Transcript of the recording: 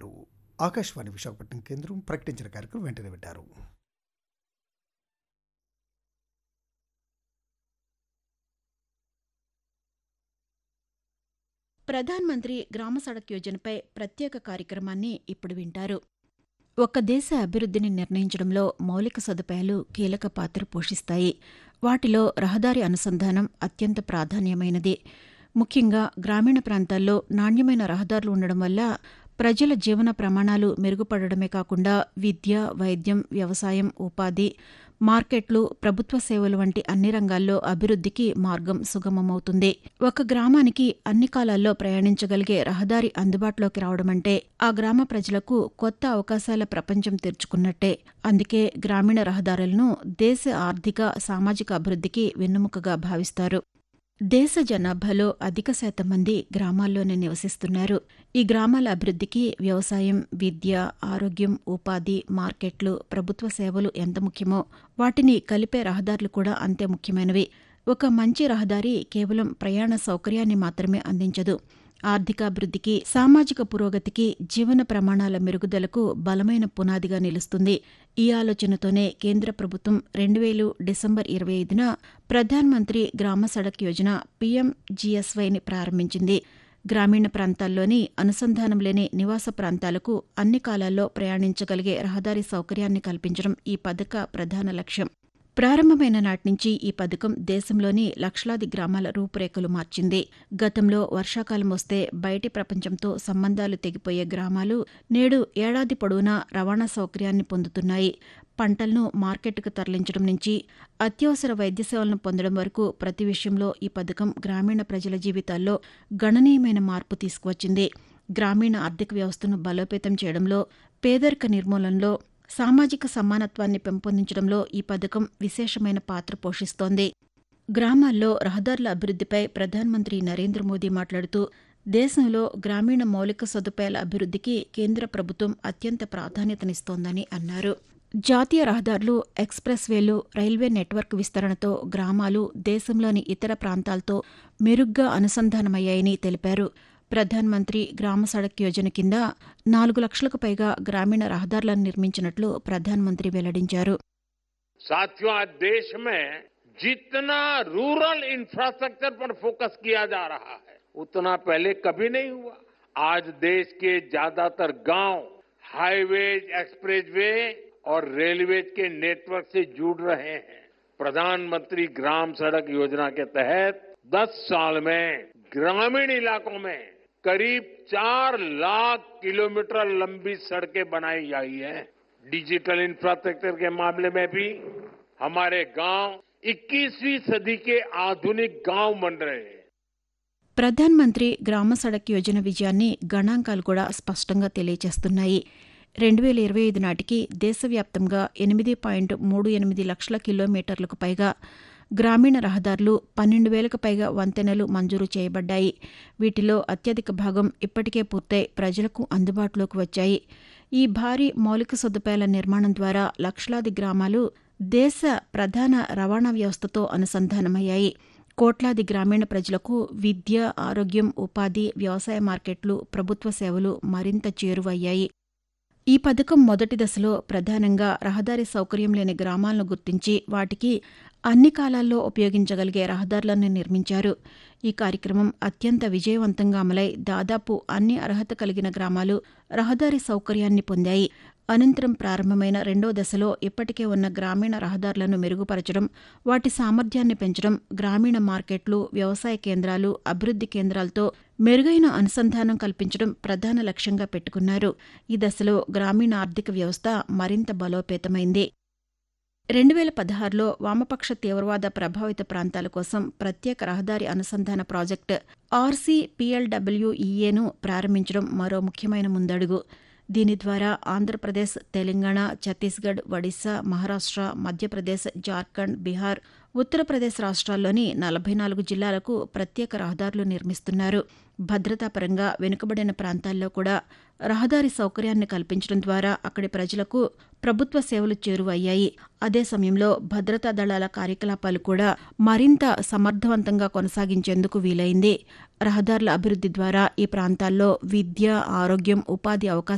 వింటున్నారు ఆకాశవాణి విశాఖపట్నం కేంద్రం ప్రకటించిన కార్యక్రమం వెంటనే వింటారు ప్రధాన్ మంత్రి గ్రామ సడక్ యోజనపై ప్రత్యేక కార్యక్రమాన్ని ఇప్పుడు వింటారు ఒక దేశ అభివృద్ధిని నిర్ణయించడంలో మౌలిక సదుపాయాలు కీలక పాత్ర పోషిస్తాయి వాటిలో రహదారి అనుసంధానం అత్యంత ప్రాధాన్యమైనది ముఖ్యంగా గ్రామీణ ప్రాంతాల్లో నాణ్యమైన రహదారులు ఉండడం వల్ల ప్రజల జీవన ప్రమాణాలు మెరుగుపడడమే కాకుండా విద్య వైద్యం వ్యవసాయం ఉపాధి మార్కెట్లు ప్రభుత్వ సేవలు వంటి అన్ని రంగాల్లో అభివృద్ధికి మార్గం సుగమమవుతుంది ఒక గ్రామానికి అన్ని కాలాల్లో ప్రయాణించగలిగే రహదారి అందుబాటులోకి రావడమంటే ఆ గ్రామ ప్రజలకు కొత్త అవకాశాల ప్రపంచం తెరుచుకున్నట్టే అందుకే గ్రామీణ రహదారులను దేశ ఆర్థిక సామాజిక అభివృద్ధికి వెన్నెముకగా భావిస్తారు దేశ జనాభాలో అధిక శాతం మంది గ్రామాల్లోనే నివసిస్తున్నారు ఈ గ్రామాల అభివృద్ధికి వ్యవసాయం విద్య ఆరోగ్యం ఉపాధి మార్కెట్లు ప్రభుత్వ సేవలు ఎంత ముఖ్యమో వాటిని కలిపే రహదారులు కూడా అంతే ముఖ్యమైనవి ఒక మంచి రహదారి కేవలం ప్రయాణ సౌకర్యాన్ని మాత్రమే అందించదు ఆర్థికాభివృద్ధికి సామాజిక పురోగతికి జీవన ప్రమాణాల మెరుగుదలకు బలమైన పునాదిగా నిలుస్తుంది ఈ ఆలోచనతోనే కేంద్ర ప్రభుత్వం రెండు వేలు డిసెంబర్ ఇరవై ఐదున ప్రధాన్ మంత్రి గ్రామ సడక్ యోజన పీఎంజీఎస్వైని ప్రారంభించింది గ్రామీణ ప్రాంతాల్లోని అనుసంధానం లేని నివాస ప్రాంతాలకు అన్ని కాలాల్లో ప్రయాణించగలిగే రహదారి సౌకర్యాన్ని కల్పించడం ఈ పథక ప్రధాన లక్ష్యం ప్రారంభమైన నాటి నుంచి ఈ పథకం దేశంలోని లక్షలాది గ్రామాల రూపురేఖలు మార్చింది గతంలో వర్షాకాలం వస్తే బయటి ప్రపంచంతో సంబంధాలు తెగిపోయే గ్రామాలు నేడు ఏడాది పొడవునా రవాణా సౌకర్యాన్ని పొందుతున్నాయి పంటలను మార్కెట్కు తరలించడం నుంచి అత్యవసర వైద్య సేవలను పొందడం వరకు ప్రతి విషయంలో ఈ పథకం గ్రామీణ ప్రజల జీవితాల్లో గణనీయమైన మార్పు తీసుకువచ్చింది గ్రామీణ ఆర్థిక వ్యవస్థను బలోపేతం చేయడంలో పేదరిక నిర్మూలనలో సామాజిక సమానత్వాన్ని పెంపొందించడంలో ఈ పథకం విశేషమైన పాత్ర పోషిస్తోంది గ్రామాల్లో రహదారుల అభివృద్ధిపై ప్రధానమంత్రి నరేంద్ర మోదీ మాట్లాడుతూ దేశంలో గ్రామీణ మౌలిక సదుపాయాల అభివృద్ధికి కేంద్ర ప్రభుత్వం అత్యంత ప్రాధాన్యతనిస్తోందని అన్నారు జాతీయ రహదారులు ఎక్స్ప్రెస్ వేలు రైల్వే నెట్వర్క్ విస్తరణతో గ్రామాలు దేశంలోని ఇతర ప్రాంతాలతో మెరుగ్గా అనుసంధానమయ్యాయని తెలిపారు ప్రధాన్ మంత్రి గ్రామ సడక్ యోజన కింద నాలుగు లక్షలకు పైగా గ్రామీణ రహదారులను నిర్మించినట్లు ప్రధాన్ మంత్రి వెల్లడించారు साथियों आज देश में जितना रूरल इंफ्रास्ट्रक्चर पर फोकस किया जा रहा है उतना पहले कभी नहीं हुआ आज देश के ज्यादातर गांव हाईवेज एक्सप्रेसवे और रेलवेज के नेटवर्क से जुड़ रहे हैं प्रधानमंत्री ग्राम सड़क योजना के तहत 10 साल में ग्रामीण इलाकों में करीब चार लाख किलोमीटर लंबी सड़कें बनाई गई हैं डिजिटल इंफ्रास्ट्रक्चर के मामले में भी हमारे गांव 21वीं सदी के आधुनिक गांव बन रहे हैं ప్రధాన్ మంత్రి గ్రామ సడక్ యోజన విజయాన్ని గణాంకాలు కూడా స్పష్టంగా తెలియజేస్తున్నాయి రెండు వేల ఇరవై ఐదు నాటికి దేశవ్యాప్తంగా ఎనిమిది పాయింట్ మూడు ఎనిమిది లక్షల కిలోమీటర్లకు పైగా గ్రామీణ రహదారులు పన్నెండు వేలకు పైగా వంతెనలు మంజూరు చేయబడ్డాయి వీటిలో అత్యధిక భాగం ఇప్పటికే పూర్తయి ప్రజలకు అందుబాటులోకి వచ్చాయి ఈ భారీ మౌలిక సదుపాయాల నిర్మాణం ద్వారా లక్షలాది గ్రామాలు దేశ ప్రధాన రవాణా వ్యవస్థతో అనుసంధానమయ్యాయి కోట్లాది గ్రామీణ ప్రజలకు విద్య ఆరోగ్యం ఉపాధి వ్యవసాయ మార్కెట్లు ప్రభుత్వ సేవలు మరింత చేరువయ్యాయి ఈ పథకం మొదటి దశలో ప్రధానంగా రహదారి సౌకర్యం లేని గ్రామాలను గుర్తించి వాటికి అన్ని కాలాల్లో ఉపయోగించగలిగే రహదారులను నిర్మించారు ఈ కార్యక్రమం అత్యంత విజయవంతంగా అమలై దాదాపు అన్ని అర్హత కలిగిన గ్రామాలు రహదారి సౌకర్యాన్ని పొందాయి అనంతరం ప్రారంభమైన రెండో దశలో ఇప్పటికే ఉన్న గ్రామీణ రహదారులను మెరుగుపరచడం వాటి సామర్థ్యాన్ని పెంచడం గ్రామీణ మార్కెట్లు వ్యవసాయ కేంద్రాలు అభివృద్ధి కేంద్రాలతో మెరుగైన అనుసంధానం కల్పించడం ప్రధాన లక్ష్యంగా పెట్టుకున్నారు ఈ దశలో గ్రామీణ ఆర్థిక వ్యవస్థ మరింత బలోపేతమైంది రెండు వేల పదహారులో వామపక్ష తీవ్రవాద ప్రభావిత ప్రాంతాల కోసం ప్రత్యేక రహదారి అనుసంధాన ప్రాజెక్టు ఆర్సీపీఎల్డబ్ల్యూఈఏను ప్రారంభించడం మరో ముఖ్యమైన ముందడుగు దీని ద్వారా ఆంధ్రప్రదేశ్ తెలంగాణ ఛత్తీస్గఢ్ ఒడిశా మహారాష్ట్ర మధ్యప్రదేశ్ జార్ఖండ్ బీహార్ ఉత్తరప్రదేశ్ రాష్ట్రాల్లోని నలభై నాలుగు జిల్లాలకు ప్రత్యేక రహదారులు నిర్మిస్తున్నారు భద్రతాపరంగా వెనుకబడిన ప్రాంతాల్లో కూడా రహదారి సౌకర్యాన్ని కల్పించడం ద్వారా అక్కడి ప్రజలకు ప్రభుత్వ సేవలు చేరువయ్యాయి అదే సమయంలో భద్రతా దళాల కార్యకలాపాలు కూడా మరింత సమర్థవంతంగా కొనసాగించేందుకు వీలైంది రహదారుల అభివృద్ధి ద్వారా ఈ ప్రాంతాల్లో విద్య ఆరోగ్యం ఉపాధి అవకాశాలు